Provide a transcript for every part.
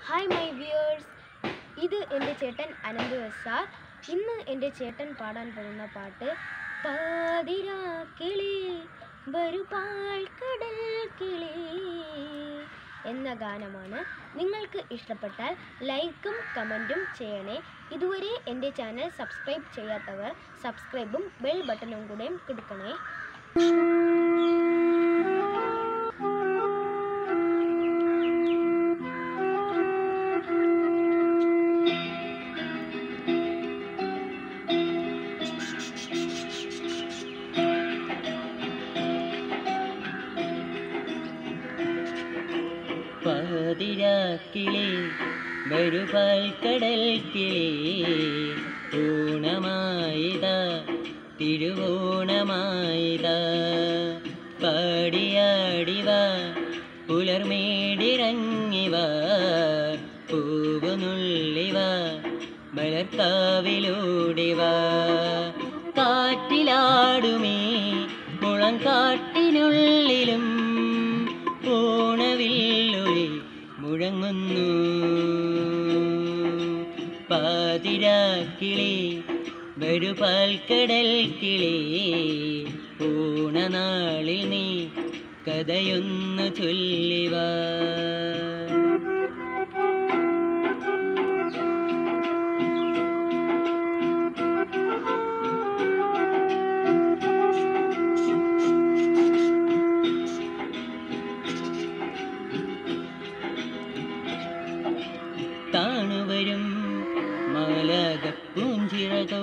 hi my viewers ഇത് എൻ്റെ ചേട്ടൻ അനന്ത് സാർ ഇന്ന് എൻ്റെ ചേട്ടൻ പാടാൻ പോകുന്ന പാട്ട് പാതിരാ കിളി വരു പാൽക്കടൽ കിളി എന്ന ഗാനമാണ് നിങ്ങൾക്ക് ഇഷ്ടപ്പെട്ടാൽ ലൈക്കും കമൻറ്റും ചെയ്യണേ ഇതുവരെ എൻ്റെ ചാനൽ സബ്സ്ക്രൈബ് ചെയ്യാത്തവർ സബ്സ്ക്രൈബും ബെൽ ബട്ടണും കൂടെയും കൊടുക്കണേ പാതിരാക്കിളി വരുപാൽ കടൽ കിളി ഊണമായിത തിരുവോണമായിത പാടിയാടിവ പുലർമേടിറങ്ങിവ പൂവുനുള്ളിവ മലർക്കാവിലൂടിവ കാറ്റിലാടുമേ മുളം കാട്ടിനുള്ളിലും ഓണവില്ലൊളി മുഴങ്ങുന്നു പാതിരാക്കിളി വരുപാൽക്കടൽ കിളി ഓണനാളിൽ നീ കഥയൊന്നു ചൊല്ലിവാ താണുവരും മാലാകപ്പൂഞ്ചിറകോ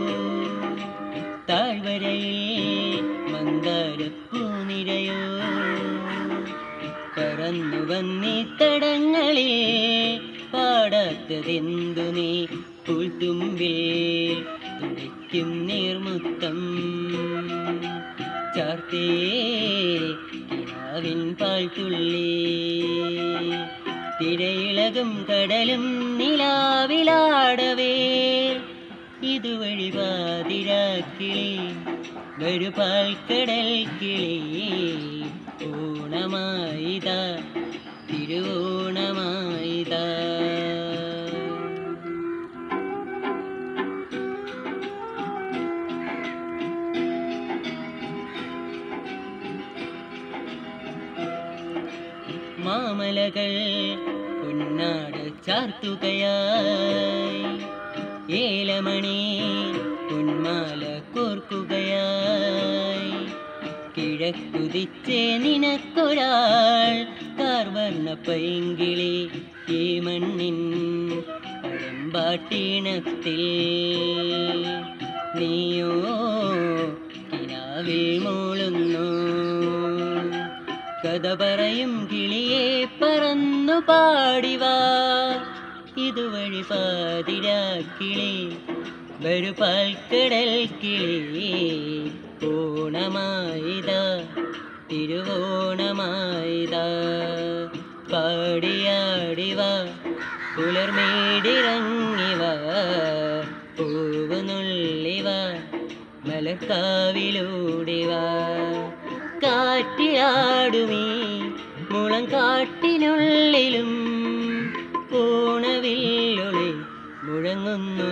താഴ്വരയിൽ മന്ദാരപ്പൂനിരയോ പറന്നു വന്നിത്തടങ്ങളിൽ പാടാത്തതെന്തു നീ പുൽത്തുമ്പിൽ തുടിക്കും നീർമുത്തം ചാർത്തേ കിനാവിൻ പാൽത്തുള്ളി തിരയിളകും കടലും നിലാവിലാടവേ ഇതുവഴി പാതിരാക്കിളി വരുപാൽ കടൽ കിളി ഓണമായിത തിരുവോണമായിത മാമലകൾ പൊന്നാട് ചാർത്തുകയായി ഏലമണി പൊന്മാല കോർക്കുകയായി കിഴക്കുതിച്ചേ നിനക്കൊരാൾ കാർവർണ്ണ പൈങ്കിളി ഈ മണ്ണിൻ പഴമ്പാട്ടീണത്തിൽ നീയോ കിനാവിൽ മൂളുന്നു കഥ പറയും കിളിയെ പറന്നു പാടിവാ ഇതുവഴി പാതിരാക്കിളി വരുപാൽക്കടൽ കിളി ഓണമായിത തിരുവോണമായിത പാടിയാടിവ പുലർമേടിറങ്ങിവ പൂവുനുള്ളിവ മലർക്കാവിലൂടിവ കാറ്റിലാടുമീ മുളം കാട്ടിനുള്ളിലും ഓണവില്ലൊളി മുഴങ്ങുന്നു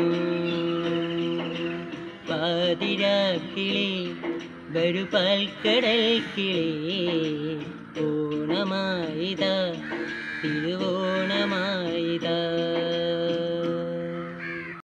പാതിരാക്കിളി വരുപാൽക്കടൽ കിളി ഓണമായിത തിരുവോണമായിത